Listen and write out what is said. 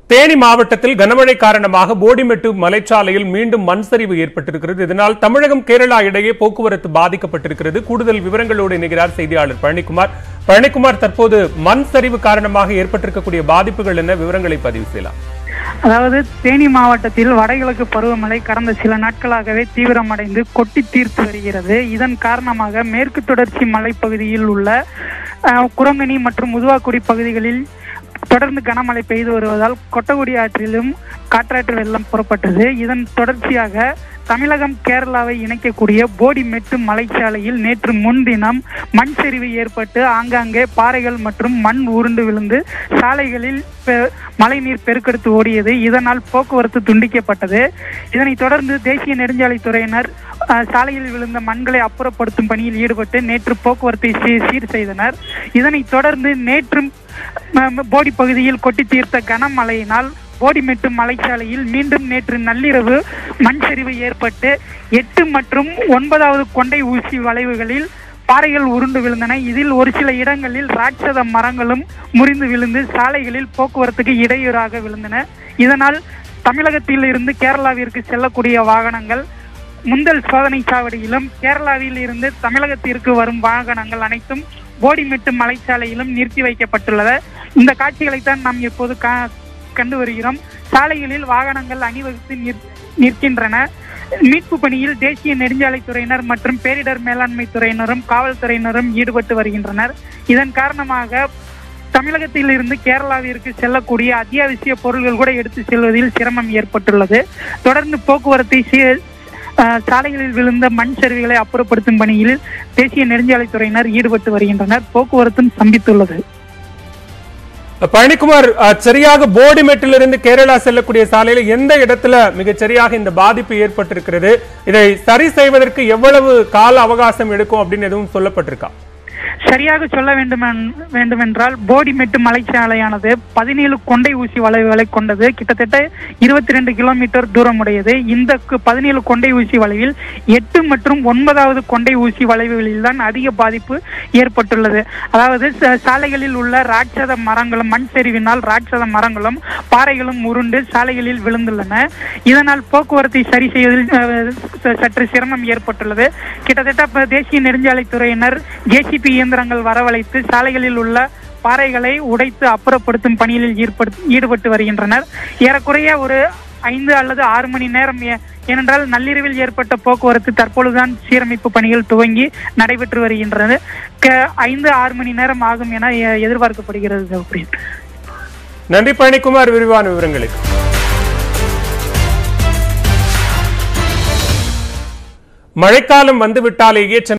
தேனி மாவட்டத்தில் கனமழை காரணமாக போடிமெட்டு மலைச்சாலையில் மீண்டும் மண் சரிவு ஏற்பட்டிருக்கிறது இதனால் தமிழகம் கேரளா இடையே போக்குவரத்து பாதிக்கப்பட்டிருக்கிறது கூடுதல் விவரங்களோடு இணைகிறார் செய்தியாளர் பழனிக்குமார் பழனிக்குமார் தற்போது மண் சரிவு காரணமாக ஏற்பட்டிருக்கக்கூடிய பாதிப்புகள் என்ன விவரங்களை பதிவு செய்யலாம் அதாவது தேனி மாவட்டத்தில் வடகிழக்கு பருவமழை கடந்த சில நாட்களாகவே தீவிரமடைந்து கொட்டி தீர்த்து வருகிறது இதன் காரணமாக மேற்கு தொடர்ச்சி மலைப்பகுதியில் உள்ள அஹ், குரங்கணி மற்றும் முதுவாக்குடி பகுதிகளில் தொடர்ந்து கனமழை பெய்து வருவதால் கொட்டகுடி ஆற்றிலும் காற்றாற்று வெள்ளம் புறப்பட்டது இதன் தொடர்ச்சியாக தமிழகம் கேரளாவை இணைக்கக்கூடிய போடிமெட்டு மலைச்சாலையில் நேற்று முன்தினம் மண் சரிவு ஏற்பட்டு ஆங்காங்கே பாறைகள் மற்றும் மண் உருண்டு விழுந்து சாலைகளில் பெ- மழைநீர் பெருக்கெடுத்து ஓடியது இதனால் போக்குவரத்து துண்டிக்கப்பட்டது இதனைத் தொடர்ந்து தேசிய நெடுஞ்சாலைத்துறையினர் அஹ், சாலையில் விழுந்த மண்களை அப்புறப்படுத்தும் பணியில் ஈடுபட்டு நேற்று போக்குவரத்தை சீ- சீர் செய்தனர் இதனைத் தொடர்ந்து நேற்றும் ம- போடி பகுதியில் கொட்டி தீர்த்த கனமழையினால் போடிமெட்டு மலைச்சாலையில் மீண்டும் நேற்று நள்ளிரவு மண் சரிவு ஏற்பட்டு எட்டு மற்றும் ஒன்பதாவது கொண்டை ஊசி வளைவுகளில் பாறைகள் உருண்டு விழுந்தன இதில் ஒரு சில இடங்களில் ராட்சத மரங்களும் முறிந்து விழுந்து சாலைகளில் போக்குவரத்துக்கு இடையூறாக விழுந்தன இதனால் தமிழகத்தில் இருந்து கேரளாவிற்கு செல்லக்கூடிய வாகனங்கள் முந்தல் சோதனை சாவடியிலும் கேரளாவில் இருந்து தமிழகத்திற்கு வரும் வாகனங்கள் அனைத்தும் போடிமெட்டு மலைச்சாலையிலும் நிறுத்தி வைக்கப்பட்டுள்ளது இந்த காட்சிகளைத்தான் நாம் இப்போது கா- கண்டு வருகிறோம் சாலைகளில் வாகனங்கள் அணிவகுத்து நிற்- நிற்கின்றன மீட்பு பணியில் தேசிய நெடுஞ்சாலைத்துறையினர் மற்றும் பேரிடர் மேலாண்மை துறையினரும் காவல்துறையினரும் ஈடுபட்டு வருகின்றனர் இதன் காரணமாக தமிழகத்தில் இருந்து கேரளாவிற்கு செல்லக்கூடிய அத்தியாவசிய பொருள்கள் கூட எடுத்து செல்வதில் சிரமம் ஏற்பட்டுள்ளது தொடர்ந்து போக்குவரத்தை சீ- அஹ், சாலைகளில் விழுந்த மண் சரிவுகளை அப்புறப்படுத்தும் பணியில் தேசிய நெடுஞ்சாலைத்துறையினர் ஈடுபட்டு வருகின்றனர் போக்குவரத்தும் ஸ்தம்பித்துள்ளது பழனிக்குமார் அஹ், சரியாக போடிமெட்டிலிருந்து கேரளா செல்லக்கூடிய சாலையில எந்த இடத்துல மிகச் சரியாக இந்த பாதிப்பு ஏற்பட்டிருக்கிறது இதை சரி செய்வதற்கு எவ்வளவு கால அவகாசம் எடுக்கும் அப்படின்னு எதுவும் சொல்லப்பட்டிருக்கா சரியாக சொல்ல வேண்டும் வேண்டுமென்றால் போடிமெட்டு மலைச்சாலையானது பதினேழு கொண்டை ஊசி வளைவுகளை கொண்டது கிட்டத்தட்ட இருபத்தி ரெண்டு கிலோமீட்டர் தூரம் உடையது இந்த கு- பதினேழு கொண்டை ஊசி வளைவில் எட்டு மற்றும் ஒன்பதாவது கொண்டை ஊசி வளைவுகளில் தான் அதிக பாதிப்பு ஏற்பட்டுள்ளது அதாவது ச- சாலைகளில் உள்ள ராட்சத மரங்களும் மண் சரிவினால் ராட்சத மரங்களும் பாறைகளும் உருண்டு சாலைகளில் விழுந்துள்ளன இதனால் போக்குவரத்தை சரி செய்வதில் அஹ், ச- சற்று சிரமம் ஏற்பட்டுள்ளது கிட்டத்தட்ட இப்ப தேசிய நெடுஞ்சாலைத்துறையினர் ஜேசிபி இயந்திரங்கள் வரவழைத்து சாலைகளில் உள்ள பாறைகளை உடைத்து அப்புறப்படுத்தும் பணியில் ஈடுபடு- ஈடுபட்டு வருகின்றனர் ஏறக்குறைய ஒரு ஐந்து அல்லது ஆறு மணி நேரம் ஏ- ஏனென்றால் நள்ளிரவில் ஏற்பட்ட போக்குவரத்து தற்பொழுதுதான் சீரமைப்பு பணிகள் துவங்கி நடைபெற்று வருகின்றது க- ஐந்து ஆறு மணி நேரம் ஆகும் என எ- எதிர்பார்க்கப்படுகிறது ஜெகப்ரியன். நன்றி பழனிக்குமார் விரிவான விவரங்களுக்கு மழைக்காலம் வந்துவிட்டாலேயே சென்னை